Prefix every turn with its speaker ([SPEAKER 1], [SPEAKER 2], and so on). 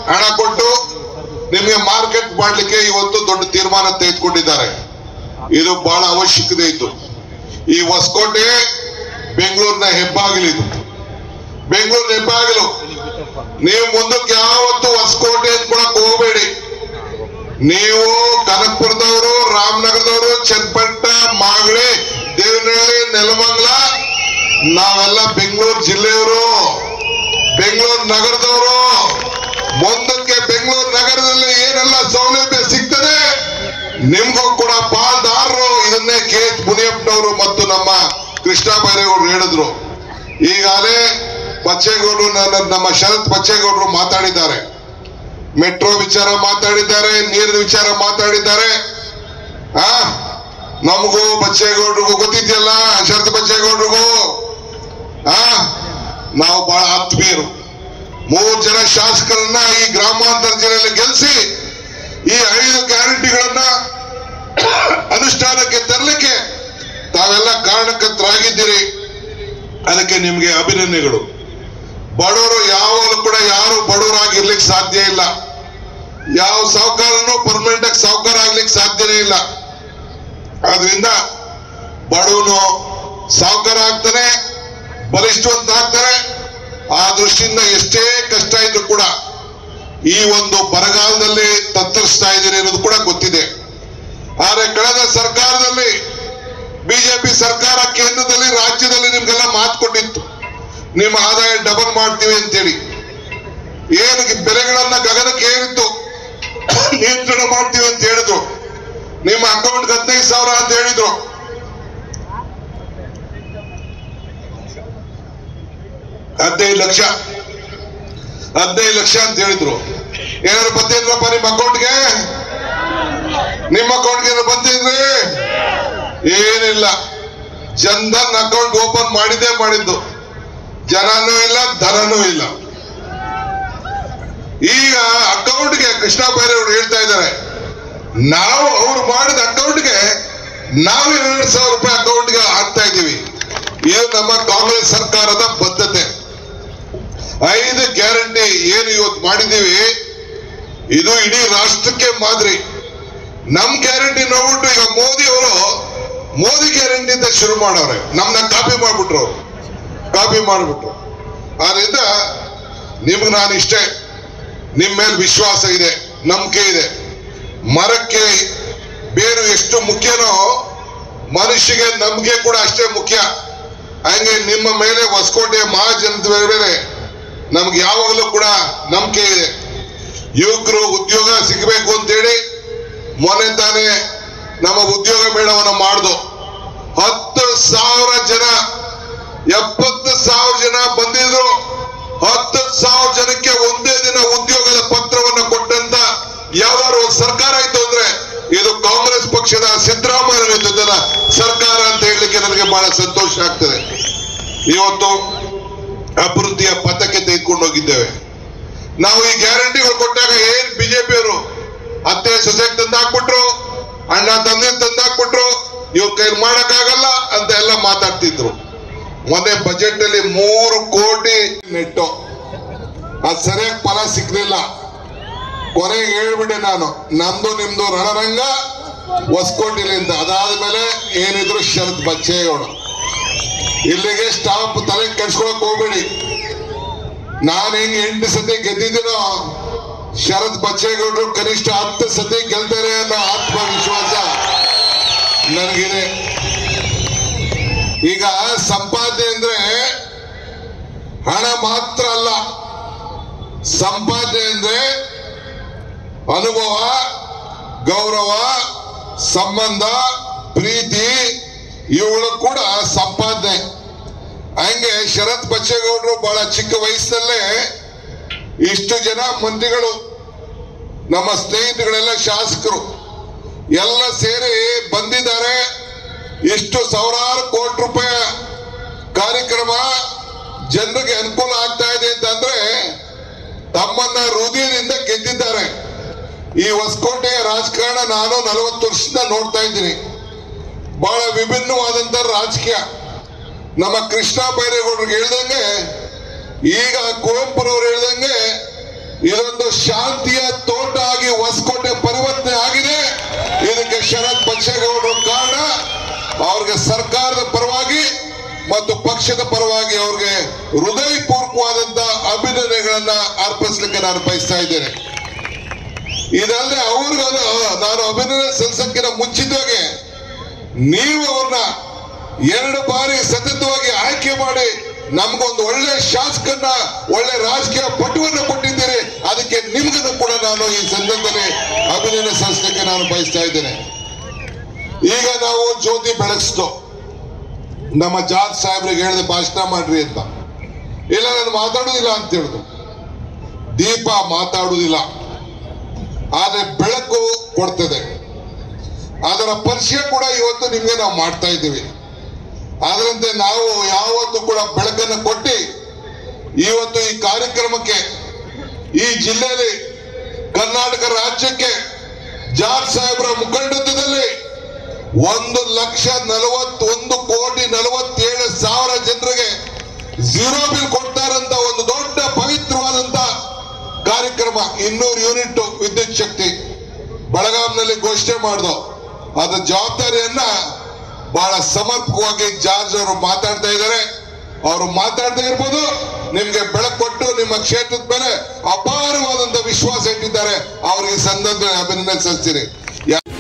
[SPEAKER 1] ಹಣ ಕೊಟ್ಟು ನಿಮಗೆ ಮಾರ್ಕೆಟ್ ಮಾಡ್ಲಿಕ್ಕೆ ಇವತ್ತು ದೊಡ್ಡ ತೀರ್ಮಾನ ತೆಗೆದುಕೊಂಡಿದ್ದಾರೆ ಇದು ಬಹಳ ಅವಶ್ಯಕತೆ ಇತ್ತು ಈ ಹೊಸಕೋಟೆ ಬೆಂಗಳೂರಿನ ಹೆಬ್ಬಾಗಿಲಿದು ಬೆಂಗಳೂರಿನ ಹೆಬ್ಬಾಗಿಲು ನೀವು ಮುಂದಕ್ಕೆ ಯಾವತ್ತು ಹೊಸಕೋಟೆ ಅಂದ್ಕೊಳಕ್ ಹೋಗಬೇಡಿ ನೀವು ಕನಕಪುರದವರು ರಾಮನಗರದವರು ಚನ್ನಪಟ್ಟ ಮಾಗಡಿ ದೇವನಹಳ್ಳಿ ನೆಲಮಂಗಲ ನಾವೆಲ್ಲ ಬೆಂಗಳೂರು ಜಿಲ್ಲೆಯವರು ಬೆಂಗಳೂರು ನಗರದವರು ಮುಂದಕ್ಕೆ ಬೆಂಗಳೂರು ನಗರದಲ್ಲಿ ಏನೆಲ್ಲ ಸೌಲಭ್ಯ ಸಿಗ್ತದೆ ನಿಮ್ಗೂ ಕೂಡ ಪಾಲ್ದಾರರು ಇದನ್ನೇ ಕೆ ಎಚ್ ಮುನಿಯಪ್ಪನವರು ಮತ್ತು ನಮ್ಮ ಕೃಷ್ಣ ಬೈರೇಗೌಡರು ಹೇಳಿದ್ರು ಈಗಾಗಲೇ ಬಚ್ಚೇಗೌಡರು ನನ್ನ- ನಮ್ಮ ಶರತ್ ಬಚ್ಚೇಗೌಡರು ಮಾತಾಡಿದ್ದಾರೆ ಮೆಟ್ರೋ ವಿಚಾರ ಮಾತಾಡಿದ್ದಾರೆ ನೀರಿನ ವಿಚಾರ ಮಾತಾಡಿದ್ದಾರೆ ಆ ನಮಗೂ ಬಚ್ಚೇಗೌಡ್ರಿಗೂ ಗೊತ್ತಿದೆಯಲ್ಲ ಶರತ್ ಬಚ್ಚೇಗೌಡ್ರಿಗೂ ಆ ನಾವು ಬಹಳ ಆತ್ಮೀಯರು ಮೂರು ಜನ ಶಾಸಕರನ್ನ ಈ ಗ್ರಾಮಾಂತರ ಜಿಲ್ಲೆಯಲ್ಲಿ ಗೆಲ್ಲಿಸಿ ಈ ಐದು ಗ್ಯಾರಂಟಿಗಳನ್ನ ಅನುಷ್ಠಾನಕ್ಕೆ ತರಲಿಕ್ಕೆ ತಾವೆಲ್ಲ ಕಾರಣಕರ್ತರಾಗಿದ್ದೀರಿ ಅದಕ್ಕೆ ನಿಮ್ಗೆ ಅಭಿನಂದನೆಗಳು ಬಡವರು ಯಾವಾಗಲೂ ಕೂಡ ಯಾರು ಬಡವರಾಗಿರ್ಲಿಕ್ಕೆ ಸಾಧ್ಯ ಇಲ್ಲ ಯಾವ ಸಾಹುಕಾರನು ಪರ್ಮನೆಂಟ್ ಆಗಿ ಸಾಹುಕಾರ ಆಗ್ಲಿಕ್ಕೆ ಸಾಧ್ಯನೇ ಇಲ್ಲ ಆದ್ರಿಂದ ಬಡವನು ಸಾಹುಕಾರ ಆಗ್ತಾನೆ ಬಲಿಷ್ಠವಂತ ಆಗ್ತಾನೆ ಆ ದೃಷ್ಟಿಯಿಂದ ಎಷ್ಟೇ ಕಷ್ಟ ಇದ್ರು ಕೂಡ ಈ ಒಂದು ಬರಗಾಲದಲ್ಲಿ ತತ್ತರಿಸ್ತಾ ಇದ್ದೀರಿ ಅನ್ನೋದು ಕೂಡ ಗೊತ್ತಿದೆ ಆದ್ರೆ ಕಳೆದ ಸರ್ಕಾರದಲ್ಲಿ ಬಿಜೆಪಿ ಸರ್ಕಾರ ಕೇಂದ್ರದಲ್ಲಿ ರಾಜ್ಯದಲ್ಲಿ ನಿಮ್ಗೆಲ್ಲ ಮಾತು ಕೊಟ್ಟಿತ್ತು ನಿಮ್ಮ ಆದಾಯ ಡಬಲ್ ಮಾಡ್ತೀವಿ ಅಂತೇಳಿ ಏನು ಬೆಲೆಗಳನ್ನ ಗಗನಕ್ಕೆ ಏರಿತ್ತು ನಿಯಂತ್ರಣ ಮಾಡ್ತೀವಿ ಅಂತ ಹೇಳಿದ್ರು ನಿಮ್ಮ ಅಕೌಂಟ್ ಹದಿನೈದು ಸಾವಿರ ಅಂತ ಹೇಳಿದ್ರು ಹದಿನೈದು ಲಕ್ಷ ಹದಿನೈದು ಲಕ್ಷ ಅಂತ ಹೇಳಿದ್ರು ಏನಾದ್ರು ಬಂದಿದ್ರಪ್ಪ ನಿಮ್ಮ ಅಕೌಂಟ್ಗೆ ನಿಮ್ಮ ಅಕೌಂಟ್ಗೆ ಏನಾದ್ರು ಬಂದಿದ್ರಿ ಏನಿಲ್ಲ ಜನ್ಧನ್ ಅಕೌಂಟ್ ಓಪನ್ ಮಾಡಿದ್ದೇ ಮಾಡಿದ್ದು ಜನನೂ ಇಲ್ಲ ಧನನೂ ಇಲ್ಲ ಈಗ ಅಕೌಂಟ್ಗೆ ಕೃಷ್ಣ ಬೈರೇಗೌಡರು ಹೇಳ್ತಾ ಇದ್ದಾರೆ ನಾವು ಅವ್ರು ಮಾಡಿದ ಅಕೌಂಟ್ಗೆ ನಾವು ಎರಡು ಸಾವಿರ ರೂಪಾಯಿ ಅಕೌಂಟ್ಗೆ ಹಾಕ್ತಾ ಇದ್ದೀವಿ ಇದು ನಮ್ಮ ಕಾಂಗ್ರೆಸ್ ಸರ್ಕಾರದ ಬದ್ಧತೆ ಐದು ಗ್ಯಾರಂಟಿ ಏನು ಇವತ್ತು ಮಾಡಿದ್ದೀವಿ ಇದು ಇಡೀ ರಾಷ್ಟ್ರಕ್ಕೆ ಮಾದರಿ ನಮ್ ಗ್ಯಾರಂಟಿ ನೋಡ್ಬಿಟ್ಟು ಈಗ ಮೋದಿ ಅವರು ಮೋದಿ ಗ್ಯಾರಂಟಿ ಅಂತ ಶುರು ಮಾಡವ್ರೆ ನಮ್ನ ಕಾಪಿ ಮಾಡ್ಬಿಟ್ರು ಅವ್ರು ಕಾಪಿ ಮಾಡ್ಬಿಟ್ರು ಆದ್ರಿಂದ ನಿಮ್ಗೆ ನಾನು ಇಷ್ಟೇ ನಿಮ್ ಮೇಲೆ ವಿಶ್ವಾಸ ಇದೆ ನಂಬಿಕೆ ಇದೆ ಮರಕ್ಕೆ ಬೇರು ಎಷ್ಟು ಮುಖ್ಯನೋ ಮನುಷ್ಯಗೆ ನಂಬಿಕೆ ಕೂಡ ಅಷ್ಟೇ ಮುಖ್ಯ ಹಂಗೆ ನಿಮ್ಮ ಮೇಲೆ ಹೊಸಕೋಟೆಯ ಮಹಾಜನತೆ ಮೇಲೆ ನಮ್ಗೆ ಯಾವಾಗಲೂ ಕೂಡ ನಂಬಿಕೆ ಇದೆ ಯುವಕರು ಉದ್ಯೋಗ ಸಿಗಬೇಕು ಅಂತೇಳಿ ಮೊನ್ನೆ ತಾನೇ ನಮ್ಮ ಉದ್ಯೋಗ ಮೇಳವನ್ನು ಮಾಡ್ದು ಹತ್ತು ಸಾವಿರ ಜನ ಎಪ್ಪತ್ತು ಸಾವಿರ ಜನ ಬಂದಿದ್ರು ಹತ್ತು ಸಾವಿರ ಜನಕ್ಕೆ ಒಂದೇ ದಿನ ಉದ್ಯೋಗದ ಪತ್ರವನ್ನು ಕೊಟ್ಟಂತ ಯಾವ್ದಾದ್ರು ಒಂದು ಸರ್ಕಾರ ಆಯ್ತು ಅಂದ್ರೆ ಇದು ಕಾಂಗ್ರೆಸ್ ಪಕ್ಷದ ಸಿದ್ದರಾಮಯ್ಯ ನೇತೃತ್ವದ ಸರ್ಕಾರ ಅಂತ ಹೇಳಲಿಕ್ಕೆ ನನಗೆ ಬಹಳ ಸಂತೋಷ ಆಗ್ತದೆ ಇವತ್ತು ಅಭಿವೃದ್ಧಿಯ ಪಥಕ್ಕೆ ತೆಗೆದುಕೊಂಡು ಹೋಗಿದ್ದೇವೆ ನಾವು ಈ ಗ್ಯಾರಂಟಿಗಳು ಕೊಟ್ಟಾಗ ಏನ್ ಬಿಜೆಪಿಯವರು ಅತ್ತೆ ಸೊಸೈಟಿ ತಂದಾಕ್ಬಿಟ್ರು ಅಣ್ಣ ತಂದೆ ತಂದಾಕ್ಬಿಟ್ರು ಇವ್ರ ಕೈಲಿ ಮಾಡಕ್ಕಾಗಲ್ಲ ಅಂತ ಎಲ್ಲ ಮಾತಾಡ್ತಿದ್ರು ಮೊನ್ನೆ ಬಜೆಟ್ ಅಲ್ಲಿ ಮೂರು ಕೋಟಿ ನೆಟ್ಟು ಅದ್ ಸರಿಯಾಗಿ ಫಲ ಸಿಕ್ಲಿಲ್ಲ ಕೊನೆಗೆ ಹೇಳ್ಬಿಟ್ಟೆ ನಾನು ನಮ್ದು ನಿಮ್ದು ರಣರಂಗ ಹೊಸ್ಕೊಂಡಿಲ್ಲ ಅಂತ ಅದಾದ್ಮೇಲೆ ಏನಿದ್ರು ಶರತ್ ಬಚ್ಚೇಗೌಡ ಇಲ್ಲಿಗೆ ಸ್ಟಾಪ್ ತಲೆ ಕೆಡ್ಸ್ಕೊಳಕ್ ಹೋಗ್ಬೇಡಿ ನಾನು ಹೆಂಗ್ ಎಂಟು ಸತಿ ಗೆದ್ದಿದ್ದೀನೋ ಶರತ್ ಬಚ್ಚೇಗೌಡರು ಕನಿಷ್ಠ ಹತ್ತು ಸತಿ ಗೆಲ್ತಾರೆ ಅನ್ನೋ ಆತ್ಮವಿಶ್ವಾಸ ನನಗಿದೆ ಈಗ ಸಂಪಾದನೆ ಅಂದ್ರೆ ಹಣ ಮಾತ್ರ ಅಲ್ಲ ಸಂಪಾದನೆ ಅಂದ್ರೆ ಅನುಭವ ಗೌರವ ಸಂಬಂಧ ಪ್ರೀತಿ ಇವುಗಳು ಕೂಡ ಸಂಪಾದನೆ ಹಂಗೆ ಶರತ್ ಬಚ್ಚೇಗೌಡರು ಬಹಳ ಚಿಕ್ಕ ವಯಸ್ಸಲ್ಲೇ ಇಷ್ಟು ಜನ ಮಂತ್ರಿಗಳು ನಮ್ಮ ಸ್ನೇಹಿತಗಳೆಲ್ಲ ಶಾಸಕರು ಎಲ್ಲ ಸೇರಿ ಬಂದಿದ್ದಾರೆ ಇಷ್ಟು ಸಾವಿರಾರು ಕೋಟಿ ರೂಪಾಯಿ ಕಾರ್ಯಕ್ರಮ ಜನರಿಗೆ ಅನುಕೂಲ ಆಗ್ತಾ ಇದೆ ಅಂತಂದ್ರೆ ತಮ್ಮನ್ನ ಹೃದಯದಿಂದ ಗೆದ್ದಿದ್ದಾರೆ ಈ ಹೊಸಕೋಟೆಯ ರಾಜಕಾರಣ ನಾನು ನಲವತ್ತು ವರ್ಷದಿಂದ ನೋಡ್ತಾ ಇದ್ದೀನಿ ಬಹಳ ವಿಭಿನ್ನವಾದಂತ ರಾಜಕೀಯ ನಮ್ಮ ಕೃಷ್ಣ ಬೈರೇಗೌಡರಿಗೆ ಹೇಳ್ದಂಗೆ ಈಗ ಕುವೆಂಪುರವ್ರು ಹೇಳ್ದಂಗೆ ಇದೊಂದು ಶಾಂತಿಯ ತೋಟ ಆಗಿ ಹೊಸಕೋಟೆ ಪರಿವರ್ತನೆ ಆಗಿದೆ ಇದಕ್ಕೆ ಶರತ್ ಬಚ್ಚೇಗೌಡರು ಕಾರಣ ಅವ್ರಿಗೆ ಸರ್ಕಾರದ ಪರವಾಗಿ ಮತ್ತು ಪಕ್ಷದ ಪರವಾಗಿ ಅವ್ರಿಗೆ ಹೃದಯಪೂರ್ವಕವಾದಂತ ಅಭಿನಂದನೆಗಳನ್ನ ಅರ್ಪಿಸ್ಲಿಕ್ಕೆ ನಾನು ಬಯಸ್ತಾ ಇದ್ದೇನೆ ಇದಲ್ಲದೆ ಅವ್ರಿಗೂ ನಾನು ಅಭಿನಂದನೆ ಸಲ್ಲಿಸಕ್ಕಿಂತ ಮುಂಚಿತವಾಗಿ ನೀವು ಅವ್ರನ್ನ ಎರಡು ಬಾರಿ ಸತತವಾಗಿ ಆಯ್ಕೆ ಮಾಡಿ ನಮ್ಗೊಂದು ಒಳ್ಳೆ ಶಾಸಕನ್ನ ಒಳ್ಳೆ ರಾಜಕೀಯ ಪಟುವನ್ನ ಕೊಟ್ಟಿದ್ದೀರಿ ಅದಕ್ಕೆ ನಿಮ್ಗೂ ಕೂಡ ನಾನು ಈ ಸಂದರ್ಭದಲ್ಲಿ ಅಭಿನಂದನೆ ಸಲ್ಲಿಸಲಿಕ್ಕೆ ನಾನು ಬಯಸ್ತಾ ಇದ್ದೇನೆ ಈಗ ನಾವು ಜ್ಯೋತಿ ಬೆಳಗಿಸ್ತು ನಮ್ಮ ಜಾರ್ಜ್ ಸಾಹೇಬ್ರಿಗೆ ಹೇಳಿದೆ ಭಾಷಣ ಮಾಡ್ರಿ ಅಂತ ಇಲ್ಲ ನಾನು ಮಾತಾಡುದಿಲ್ಲ ಅಂತ ಹೇಳಿದ್ರು ದೀಪ ಮಾತಾಡುವುದಿಲ್ಲ ಆದ್ರೆ ಬೆಳಕು ಕೊಡ್ತದೆ ಅದರ ಪರಿಚಯ ಕೂಡ ಇವತ್ತು ನಿಮ್ಗೆ ನಾವು ಮಾಡ್ತಾ ಇದ್ದೀವಿ ಅದರಂತೆ ನಾವು ಯಾವತ್ತು ಕೂಡ ಬೆಳಕನ್ನು ಕೊಟ್ಟು ಇವತ್ತು ಈ ಕಾರ್ಯಕ್ರಮಕ್ಕೆ ಈ ಜಿಲ್ಲೆಯಲ್ಲಿ ಕರ್ನಾಟಕ ರಾಜ್ಯಕ್ಕೆ ಜಾರ್ಜ್ ಸಾಹೇಬರ ಮುಖಂಡತ್ವದಲ್ಲಿ ಒಂದು ಲಕ್ಷ ನಲವತ್ತೊಂದು ಕೋಟಿ ನಲವತ್ತೇಳು ಸಾವಿರ ಜನರಿಗೆ ಝೀರೋ ಬಿಲ್ ಕೊಡ್ತಾರಂತ ಒಂದು ದೊಡ್ಡ ಪವಿತ್ರವಾದಂತ ಕಾರ್ಯಕ್ರಮ ಇನ್ನೂರು ಯೂನಿಟ್ ವಿದ್ಯುತ್ ಶಕ್ತಿ ಬೆಳಗಾಂನಲ್ಲಿ ಘೋಷಣೆ ಮಾಡ್ದು ಅದ್ರ ಜವಾಬ್ದಾರಿಯನ್ನ ಬಹಳ ಸಮರ್ಪಕವಾಗಿ ಜಾರ್ಜ್ ಅವರು ಮಾತಾಡ್ತಾ ಇದ್ದಾರೆ ಅವರು ಮಾತಾಡ್ತಾ ಇರ್ಬೋದು ನಿಮ್ಗೆ ಬೆಳಕು ಕೊಟ್ಟು ನಿಮ್ಮ ಕ್ಷೇತ್ರದ ಮೇಲೆ ಅಪಾರವಾದಂತ ವಿಶ್ವಾಸ ಇಟ್ಟಿದ್ದಾರೆ ಅವ್ರಿಗೆ ಈ ಸಂದರ್ಭದಲ್ಲಿ ಅಭಿನಂದನೆ ಸಲ್ಲಿಸ್ತೀನಿ ಯಾ-